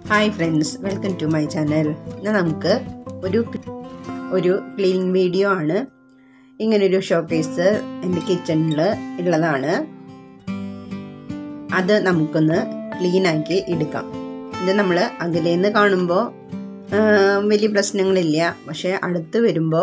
hi friends welcome to my channel ഇന്ന് നമുക്ക് ഒരു ഒരു ക്ലീനിങ് വീഡിയോ ആണ് ഇങ്ങനൊരു ഷോക്കേസ് എൻ്റെ കിച്ചണിൽ ഉള്ളതാണ് അത് നമുക്കൊന്ന് ക്ലീനാക്കി എടുക്കാം ഇത് നമ്മൾ അകലേന്ന് കാണുമ്പോൾ വലിയ പ്രശ്നങ്ങളില്ല പക്ഷേ അടുത്ത് വരുമ്പോൾ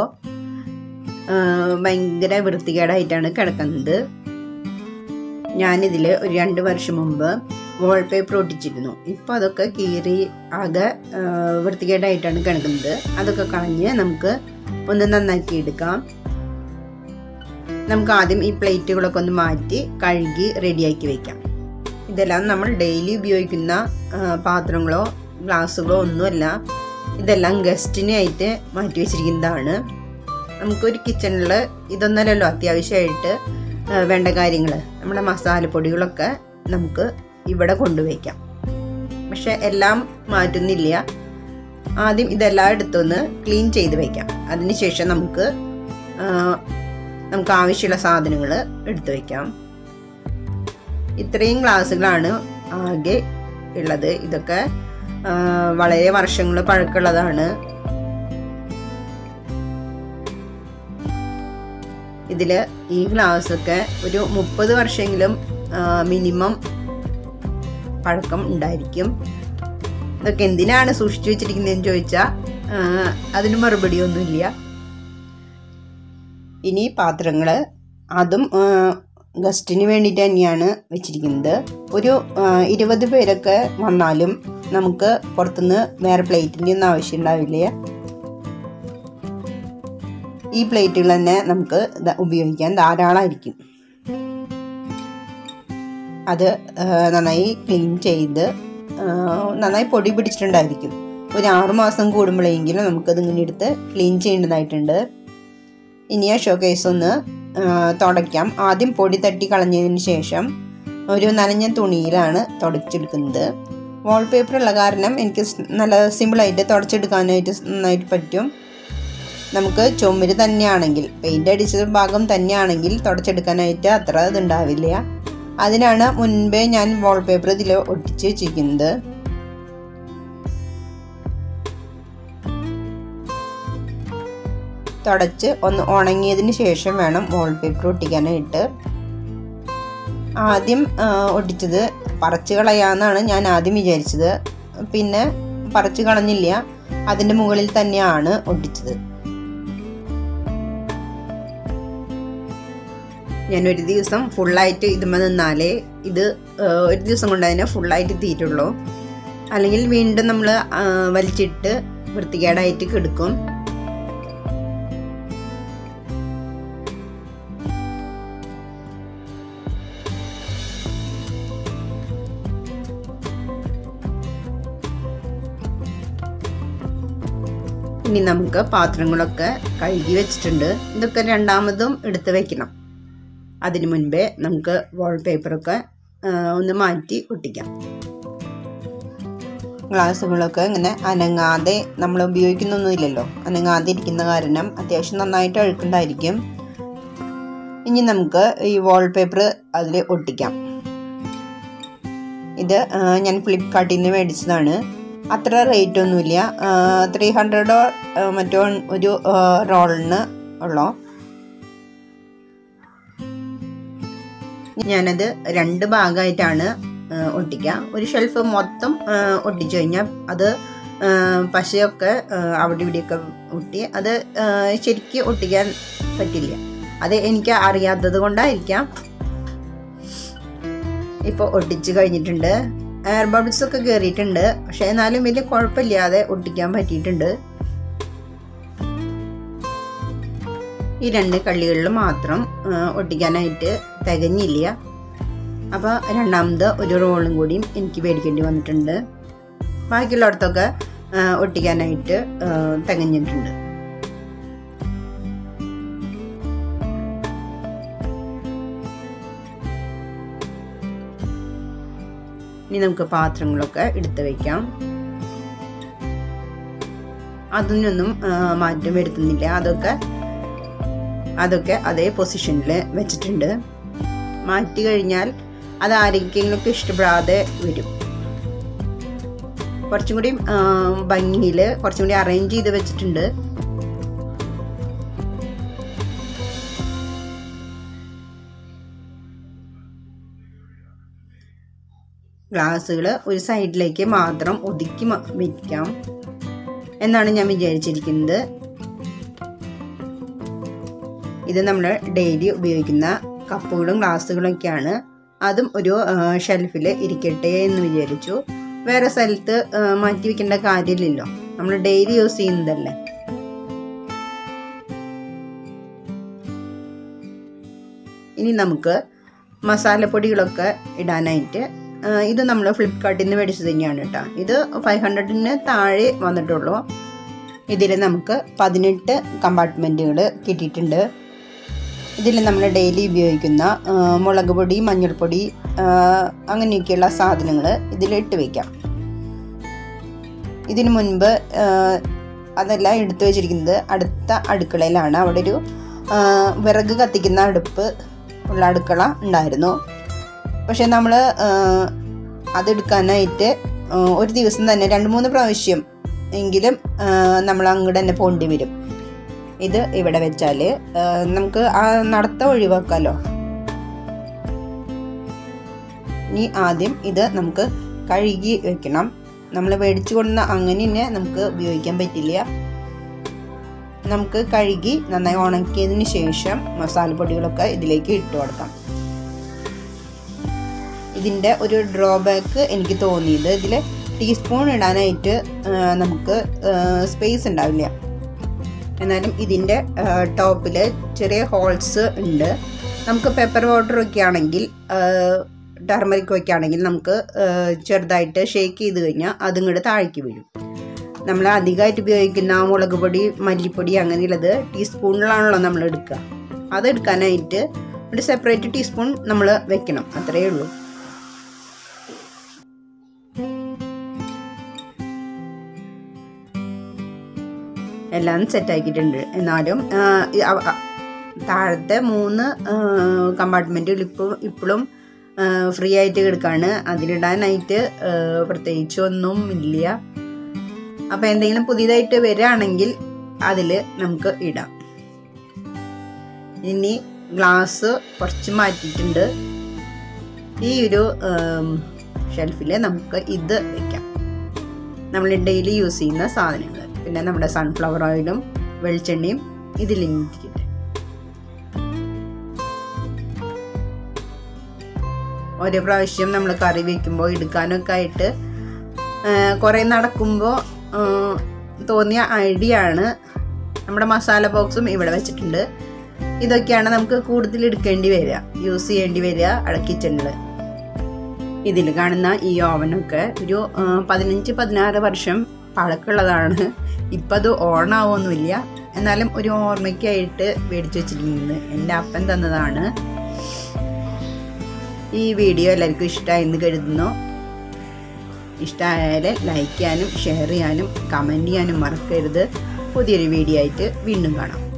ഭയങ്കര വൃത്തികേടായിട്ടാണ് കിടക്കുന്നത് ഞാനിതിൽ ഒരു രണ്ട് വർഷം മുമ്പ് വാൾപേപ്പർ ഒട്ടിച്ചിരുന്നു ഇപ്പോൾ അതൊക്കെ കീറി ആകെ വൃത്തികേടായിട്ടാണ് കിടക്കുന്നത് അതൊക്കെ കളഞ്ഞ് നമുക്ക് ഒന്ന് നന്നാക്കി എടുക്കാം നമുക്ക് ആദ്യം ഈ പ്ലേറ്റുകളൊക്കെ ഒന്ന് മാറ്റി കഴുകി റെഡിയാക്കി വെക്കാം ഇതെല്ലാം നമ്മൾ ഡെയിലി ഉപയോഗിക്കുന്ന പാത്രങ്ങളോ ഗ്ലാസ്സുകളോ ഒന്നുമല്ല ഇതെല്ലാം ഗസ്റ്റിനായിട്ട് മാറ്റി വെച്ചിരിക്കുന്നതാണ് നമുക്കൊരു കിച്ചണിൽ ഇതൊന്നല്ലല്ലോ അത്യാവശ്യമായിട്ട് വേണ്ട കാര്യങ്ങൾ നമ്മുടെ മസാലപ്പൊടികളൊക്കെ നമുക്ക് ഇവിടെ കൊണ്ടുവയ്ക്കാം പക്ഷെ എല്ലാം മാറ്റുന്നില്ല ആദ്യം ഇതെല്ലാം എടുത്തൊന്ന് ക്ലീൻ ചെയ്ത് വയ്ക്കാം അതിനുശേഷം നമുക്ക് നമുക്ക് ആവശ്യമുള്ള സാധനങ്ങൾ എടുത്തു വയ്ക്കാം ഇത്രയും ഗ്ലാസ്സുകളാണ് ആകെ ഉള്ളത് ഇതൊക്കെ വളരെ വർഷങ്ങൾ പഴക്കമുള്ളതാണ് ഇതിൽ ഈ ഗ്ലാസ്സൊക്കെ ഒരു മുപ്പത് വർഷമെങ്കിലും മിനിമം പഴക്കം ഉണ്ടായിരിക്കും ഇതൊക്കെ എന്തിനാണ് സൂക്ഷിച്ചു വെച്ചിരിക്കുന്നതെന്ന് ചോദിച്ചാൽ അതിന് മറുപടിയൊന്നുമില്ല ഇനി പാത്രങ്ങൾ അതും ഗസ്റ്റിന് വേണ്ടിയിട്ട് തന്നെയാണ് വെച്ചിരിക്കുന്നത് ഒരു ഇരുപത് പേരൊക്കെ വന്നാലും നമുക്ക് പുറത്തുനിന്ന് വേറെ പ്ലേറ്റിൻ്റെ ഒന്നും ആവശ്യം ഉണ്ടാവില്ല ഈ പ്ലേറ്റുകൾ തന്നെ നമുക്ക് ഉപയോഗിക്കാൻ ധാരാളമായിരിക്കും അത് നന്നായി ക്ലീൻ ചെയ്ത് നന്നായി പൊടി പിടിച്ചിട്ടുണ്ടായിരിക്കും ഒരു ആറുമാസം കൂടുമ്പോഴെങ്കിലും നമുക്കത് ഇങ്ങനെ എടുത്ത് ക്ലീൻ ചെയ്യേണ്ടതായിട്ടുണ്ട് ഇനി ആ ഷോ കേസ് ഒന്ന് തുടയ്ക്കാം ആദ്യം പൊടി തട്ടി കളഞ്ഞതിന് ശേഷം ഒരു നനഞ്ഞ തുണിയിലാണ് തുടച്ചെടുക്കുന്നത് വാൾപേപ്പർ ഉള്ള കാരണം എനിക്ക് നല്ല സിമ്പിളായിട്ട് തുടച്ചെടുക്കാനായിട്ട് നന്നായിട്ട് പറ്റും നമുക്ക് ചുമര് തന്നെയാണെങ്കിൽ പെയിൻ്റ് അടിച്ച ഭാഗം തന്നെയാണെങ്കിൽ തുടച്ചെടുക്കാനായിട്ട് അത്ര ഇതുണ്ടാവില്ല അതിനാണ് മുൻപേ ഞാൻ വാൾപേപ്പർ ഇതിൽ ഒട്ടിച്ച് വെച്ചിരിക്കുന്നത് തുടച്ച് ഒന്ന് ഉണങ്ങിയതിന് ശേഷം വേണം വാൾപേപ്പർ ഒട്ടിക്കാനായിട്ട് ആദ്യം ഒട്ടിച്ചത് പറിച്ച് കളയാമെന്നാണ് ഞാൻ ആദ്യം വിചാരിച്ചത് പിന്നെ പറിച്ച് കളഞ്ഞില്ല അതിൻ്റെ മുകളിൽ തന്നെയാണ് ഒട്ടിച്ചത് ഞാൻ ഒരു ദിവസം ഫുള്ളായിട്ട് ഇതുമ്മ നിന്നാലേ ഇത് ഒരു ദിവസം കൊണ്ട് തന്നെ ഫുള്ളായിട്ട് തീരുള്ളൂ അല്ലെങ്കിൽ വീണ്ടും നമ്മൾ വലിച്ചിട്ട് വൃത്തികേടായിട്ട് കെടുക്കും ഇനി നമുക്ക് പാത്രങ്ങളൊക്കെ കഴുകി വെച്ചിട്ടുണ്ട് ഇതൊക്കെ രണ്ടാമതും എടുത്ത് വെക്കണം അതിനു മുൻപേ നമുക്ക് വാൾപേപ്പറൊക്കെ ഒന്ന് മാറ്റി ഒട്ടിക്കാം ഗ്ലാസ്സുകളൊക്കെ ഇങ്ങനെ അനങ്ങാതെ നമ്മൾ ഉപയോഗിക്കുന്നൊന്നുമില്ലല്ലോ അനങ്ങാതെ ഇരിക്കുന്ന കാരണം അത്യാവശ്യം നന്നായിട്ട് അഴുക്കുണ്ടായിരിക്കും ഇനി നമുക്ക് ഈ വാൾപേപ്പർ അതിൽ ഒട്ടിക്കാം ഇത് ഞാൻ ഫ്ലിപ്കാർട്ടിൽ നിന്ന് മേടിച്ചതാണ് അത്ര റേറ്റ് ഒന്നുമില്ല ത്രീ ഹൺഡ്രഡോ മറ്റോ ഒരു റോളിന് ഉള്ളോ ഞാനത് രണ്ട് ഭാഗമായിട്ടാണ് ഒട്ടിക്കുക ഒരു ഷെൽഫ് മൊത്തം ഒട്ടിച്ചു കഴിഞ്ഞാൽ അത് പശയൊക്കെ അവിടെ ഇവിടെയൊക്കെ ഒട്ടി അത് ശരിക്ക് ഒട്ടിക്കാൻ പറ്റില്ല അത് എനിക്ക് അറിയാത്തത് കൊണ്ടായിരിക്കാം ഇപ്പോൾ ഒട്ടിച്ച് കഴിഞ്ഞിട്ടുണ്ട് എയർ ബബിൾസ് ഒക്കെ കയറിയിട്ടുണ്ട് പക്ഷേ എന്നാലും വലിയ കുഴപ്പമില്ലാതെ ഒട്ടിക്കാൻ പറ്റിയിട്ടുണ്ട് ഈ രണ്ട് കള്ളികളിൽ മാത്രം ഒട്ടിക്കാനായിട്ട് തികഞ്ഞില്ല അപ്പോൾ രണ്ടാമത് ഒരു റോളും കൂടിയും എനിക്ക് മേടിക്കേണ്ടി വന്നിട്ടുണ്ട് ബാക്കിയുള്ളിടത്തൊക്കെ ഒട്ടിക്കാനായിട്ട് തികഞ്ഞിട്ടുണ്ട് ഇനി നമുക്ക് പാത്രങ്ങളൊക്കെ എടുത്ത് വയ്ക്കാം അതിനൊന്നും മാറ്റം വരുത്തുന്നില്ല അതൊക്കെ അതൊക്കെ അതേ പൊസിഷനിൽ വെച്ചിട്ടുണ്ട് മാറ്റി കഴിഞ്ഞാൽ അത് ആരെങ്കിലുമൊക്കെ ഇഷ്ടപ്പെടാതെ വരും കുറച്ചും കൂടി ഭംഗിയിൽ കുറച്ചും കൂടി അറേഞ്ച് ചെയ്ത് വെച്ചിട്ടുണ്ട് ഗ്ലാസ്സുകൾ ഒരു സൈഡിലേക്ക് മാത്രം ഒതുക്കി വയ്ക്കാം എന്നാണ് ഞാൻ വിചാരിച്ചിരിക്കുന്നത് ഇത് നമ്മൾ ഡെയിലി ഉപയോഗിക്കുന്ന കപ്പുകളും ഗ്ലാസ്സുകളും ഒക്കെയാണ് അതും ഒരു ഷെൽഫിൽ ഇരിക്കട്ടെ എന്ന് വിചാരിച്ചു വേറെ സ്ഥലത്ത് മാറ്റി വെക്കേണ്ട കാര്യമില്ലല്ലോ നമ്മൾ ഡെയിലി യൂസ് ചെയ്യുന്നതല്ലേ ഇനി നമുക്ക് മസാലപ്പൊടികളൊക്കെ ഇടാനായിട്ട് ഇത് നമ്മൾ ഫ്ലിപ്കാർട്ടിൽ നിന്ന് മേടിച്ചത് തന്നെയാണ് കേട്ടോ ഇത് ഫൈവ് ഹൺഡ്രഡിന് താഴെ വന്നിട്ടുള്ളൂ ഇതിൽ നമുക്ക് പതിനെട്ട് കമ്പാർട്ട്മെൻറ്റുകൾ കിട്ടിയിട്ടുണ്ട് ഇതിൽ നമ്മൾ ഡെയിലി ഉപയോഗിക്കുന്ന മുളക് പൊടി മഞ്ഞൾപ്പൊടി അങ്ങനെയൊക്കെയുള്ള സാധനങ്ങൾ ഇതിലിട്ട് വയ്ക്കാം ഇതിനു മുൻപ് അതെല്ലാം എടുത്തു വെച്ചിരിക്കുന്നത് അടുത്ത അടുക്കളയിലാണ് അവിടെ ഒരു വിറക് കത്തിക്കുന്ന അടുപ്പ് ഉള്ള അടുക്കള ഉണ്ടായിരുന്നു പക്ഷെ നമ്മൾ അതെടുക്കാനായിട്ട് ഒരു ദിവസം തന്നെ രണ്ട് മൂന്ന് പ്രാവശ്യം എങ്കിലും നമ്മൾ അങ്ങോട്ട് തന്നെ പോണ്ടി വരും ഇത് ഇവിടെ വെച്ചാൽ നമുക്ക് ആ നടത്തം ഒഴിവാക്കാമല്ലോ ഇനി ആദ്യം ഇത് നമുക്ക് കഴുകി വെക്കണം നമ്മൾ മേടിച്ചു കൊണ്ടുവന്ന അങ്ങനെ തന്നെ നമുക്ക് ഉപയോഗിക്കാൻ പറ്റില്ല നമുക്ക് കഴുകി നന്നായി ഉണക്കിയതിന് ശേഷം മസാലപ്പൊടികളൊക്കെ ഇതിലേക്ക് ഇട്ട് കൊടുക്കാം ഇതിൻ്റെ ഒരു ഡ്രോബാക്ക് എനിക്ക് തോന്നിയത് ഇതിൽ ടീസ്പൂൺ ഇടാനായിട്ട് നമുക്ക് സ്പേസ് ഉണ്ടാവില്ല എന്നാലും ഇതിൻ്റെ ടോപ്പിൽ ചെറിയ ഹോൾസ് ഉണ്ട് നമുക്ക് പെപ്പർ പൗഡർ ഒക്കെ ആണെങ്കിൽ ടർമറിക് ഒക്കെ ആണെങ്കിൽ നമുക്ക് ചെറുതായിട്ട് ഷേക്ക് ചെയ്ത് കഴിഞ്ഞാൽ അതും കൂടെ താഴേക്ക് വീഴും നമ്മൾ അധികമായിട്ട് ഉപയോഗിക്കുന്ന മുളക് പൊടി മല്ലിപ്പൊടി അങ്ങനെയുള്ളത് ടീസ്പൂണിലാണല്ലോ നമ്മൾ എടുക്കുക അതെടുക്കാനായിട്ട് ഒരു സെപ്പറേറ്റ് ടീസ്പൂൺ നമ്മൾ വെക്കണം അത്രയേ ഉള്ളൂ എല്ലാം സെറ്റാക്കിയിട്ടുണ്ട് എന്നാലും താഴത്തെ മൂന്ന് കമ്പാർട്ട്മെൻറ്റുകൾ ഇപ്പോൾ ഇപ്പോഴും ഫ്രീ ആയിട്ട് കിടക്കാണ് അതിലിടാനായിട്ട് പ്രത്യേകിച്ച് ഒന്നും ഇല്ല അപ്പോൾ എന്തെങ്കിലും പുതിയതായിട്ട് വരികയാണെങ്കിൽ അതിൽ നമുക്ക് ഇടാം ഇനി ഗ്ലാസ് കുറച്ച് മാറ്റിയിട്ടുണ്ട് ഈ ഒരു ഷെൽഫിൽ നമുക്ക് ഇത് വെക്കാം നമ്മൾ ഡെയിലി യൂസ് ചെയ്യുന്ന സാധനങ്ങൾ പിന്നെ നമ്മുടെ സൺഫ്ലവർ ഓയിലും വെളിച്ചെണ്ണയും ഇതിലിരിക്കട്ടെ ഓരോ പ്രാവശ്യം നമ്മൾ കറി വയ്ക്കുമ്പോൾ എടുക്കാനൊക്കെ ആയിട്ട് കുറേ നടക്കുമ്പോൾ തോന്നിയ ഐഡിയ ആണ് നമ്മുടെ മസാല ബോക്സും ഇവിടെ വെച്ചിട്ടുണ്ട് ഇതൊക്കെയാണ് നമുക്ക് കൂടുതൽ എടുക്കേണ്ടി വരിക യൂസ് ചെയ്യേണ്ടി വരിക അട കിച്ചണിൽ ഇതിൽ കാണുന്ന ഈ ഓവനൊക്കെ ഒരു പതിനഞ്ച് പതിനാറ് വർഷം പഴക്കമുള്ളതാണ് ഇപ്പം അത് ഓണാവൊന്നുമില്ല എന്നാലും ഒരു ഓർമ്മയ്ക്കായിട്ട് മേടിച്ചു വെച്ചിരിക്കുന്നത് എൻ്റെ അപ്പൻ തന്നതാണ് ഈ വീഡിയോ എല്ലാവർക്കും ഇഷ്ടമായെന്ന് കരുതുന്നു ഇഷ്ടമായാൽ ലൈക്ക് ചെയ്യാനും ഷെയർ ചെയ്യാനും കമൻറ്റ് ചെയ്യാനും മറക്കരുത് പുതിയൊരു വീഡിയോ ആയിട്ട് വീണ്ടും കാണാം